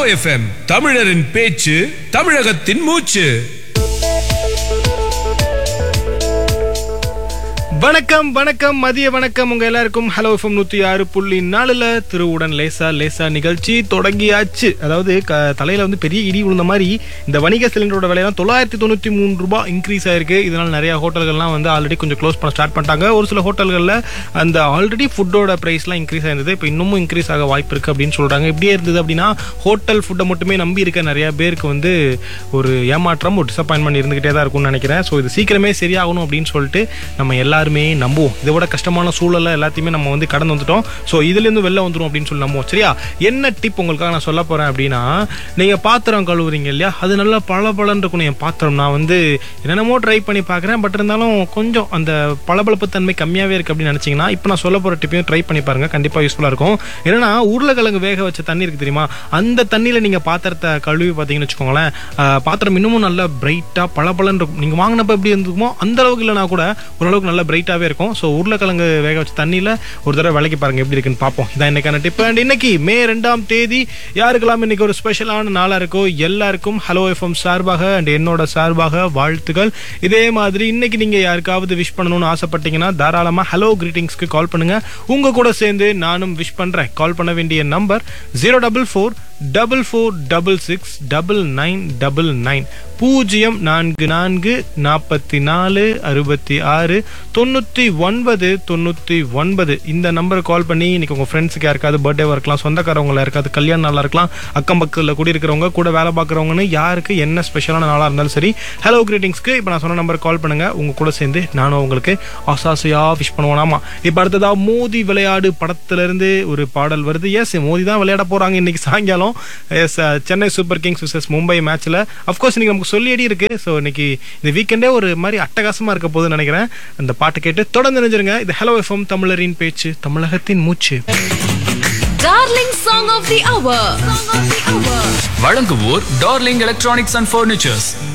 FM தமிழரின் பேச்சு தமிழகத்தின் மூச்சு வணக்கம் வணக்கம் மதிய வணக்கம் உங்க எல்லாருக்கும் ஹலோ எஃப்எம் நூத்தி ஆறு புள்ளி நாலுல திருவுடன் லேசா லேசா நிகழ்ச்சி தொடங்கியாச்சு அதாவது க- தலையில வந்து பெரிய இடி விழுந்த மாதிரி இந்த வணிக சிலிண்டரோட விலையெல்லாம் தொள்ளாயிரத்தி தொண்ணூத்தி மூணு ரூபாய் இன்க்ரீஸ் ஆயிருக்கு இதனால நிறைய ஹோட்டல்கள்லாம் வந்து ஆல்ரெடி கொஞ்சம் க்ளோஸ் பண்ண ஸ்டார்ட் பண்ணிட்டாங்க ஒரு சில ஹோட்டல்களில் அந்த ஆல்ரெடி ஃபுட்டோட ப்ரைஸ்லாம் இன்க்ரீஸ் ஆயிருந்தது இப்போ இன்னமும் இன்க்ரீஸ் ஆக வாய்ப்பு இருக்கு அப்படின்னு சொல்றாங்க இப்படியே இருந்தது அப்படின்னா ஹோட்டல் ஃபுட்டை மட்டுமே நம்பி இருக்க நிறைய பேருக்கு வந்து ஒரு ஏமாற்றம் ஒரு டிசப்பாயின்மெண்ட் இருந்துகிட்டே தான் இருக்கும்னு நினைக்கிறேன் ஸோ இது சீக்கிரமே சரியாகணும் அப்படின்னு சொல்லிட்டு நம்ம எல்லாருமே நம்புவோம் இதை விட கஷ்டமான சூழலை எல்லாத்தையுமே நம்ம வந்து கடந்து வந்துட்டோம் ஸோ இதுலேருந்து வெளில வந்துடும் அப்படின்னு சொல்லி நம்புவோம் சரியா என்ன டிப் உங்களுக்காக நான் சொல்ல போறேன் அப்படின்னா நீங்க பாத்திரம் கழுவுறீங்க இல்லையா அது நல்லா பளபளன்னு இருக்கணும் என் பாத்திரம் நான் வந்து என்னென்னமோ ட்ரை பண்ணி பார்க்குறேன் பட் இருந்தாலும் கொஞ்சம் அந்த பளபளப்பு தன்மை கம்மியாகவே இருக்கு அப்படின்னு நினச்சிங்கன்னா இப்போ நான் சொல்ல போகிற டிப்பையும் ட்ரை பண்ணி பாருங்க கண்டிப்பாக யூஸ்ஃபுல்லாக இருக்கும் என்னன்னா உருளைக்கிழங்கு வேக வச்ச தண்ணி இருக்கு தெரியுமா அந்த தண்ணியில் நீங்கள் பாத்திரத்தை கழுவி பார்த்தீங்கன்னு வச்சுக்கோங்களேன் ஆஹ், பாத்திரம் இன்னமும் நல்லா பிரைட்டாக பளபளன்னு இருக்கும் நீங்கள் வாங்கினப்ப எப்படி இருந்துக்குமோ அந்த அளவுக்கு இல்லைனா கூட ஓரளவுக்கு நல்லா பிரைட்டாகவே இருக்கும் ஸோ உருளைக்கிழங்கு வேக வச்ச தண்ணியில் ஒரு தடவை விலைக்கு பாருங்க எப்படி இருக்குன்னு பார்ப்போம் இதான் இன்னைக்கான டிப் அண்ட் இன்னைக்கு மே ரெண்டாம் தேதி யாருக்கெல்லாம் இன்னைக்கு ஒரு ஸ்பெஷலான நாளாக இருக்கோ எல்லாருக்கும் ஹலோ எஃப்எம் சார்பாக அண்ட் என்னோட சார்பாக வாழ்த்துக்கள் இதே மாதிரி இன்னைக்கு நீங்க யாருக்காவது விஷ் பண்ணணும்னு ஆசைப்பட்டீங்கன்னா தாராளமா ஹலோ கிரீட்டிங்ஸ்க்கு கால் பண்ணுங்க உங்க கூட சேர்ந்து நானும் விஷ் பண்றேன் கால் பண்ண வேண்டிய number zero double four double four double six double nine double nine பூஜ்ஜியம் நான்கு நான்கு நாற்பத்தி நாலு அறுபத்தி ஆறு தொண்ணூற்றி ஒன்பது தொண்ணூற்றி ஒன்பது இந்த நம்பருக்கு கால் பண்ணி இன்னைக்கு உங்கள் ஃப்ரெண்ட்ஸுக்கு யாருக்காவது பர்த்டேவாக இருக்கலாம் சொந்தக்காரவங்களா இருக்காது கல்யாண நாளாக இருக்கலாம் அக்கம் பக்கத்தில் குடியிருக்கிறவங்க கூட வேலை பார்க்குறவங்கன்னு யாருக்கு என்ன ஸ்பெஷலான நாளாக இருந்தாலும் சரி ஹலோ கிரீட்டிங்ஸ்க்கு இப்போ நான் சொன்ன நம்பருக்கு கால் பண்ணுங்க உங்க கூட சேர்ந்து நானும் உங்களுக்கு ஆசாசையாக விஷ் பண்ணுவோனாமா இப்போ அடுத்ததா மோதி விளையாடு படத்திலிருந்து ஒரு பாடல் வருது எஸ் மோதி தான் விளையாட போறாங்க இன்னைக்கு சாயங்காலம் yes Chennai super kings vs Mumbai மேட்ச்ல அஃப்கோர்ஸ் இன்னைக்கு நமக்கு சொல்லியடி இருக்கு ஸோ இன்னைக்கு இந்த வீக்கெண்டே ஒரு மாதிரி அட்டகாசமா இருக்க போகுதுன்னு நினைக்கிறேன் அந்த பாட்டு கேட்டு தொடர்ந்து நினைஞ்சிருங்க இது ஹலோ எஃப்எம் தமிழரின் பேச்சு தமிழகத்தின் மூச்சு darling song of the hour. Song of the hour. வழங்குவோர் டார்லிங் எலக்ட்ரானிக்ஸ் அண்ட் ஃபர்னிச்சர்ஸ்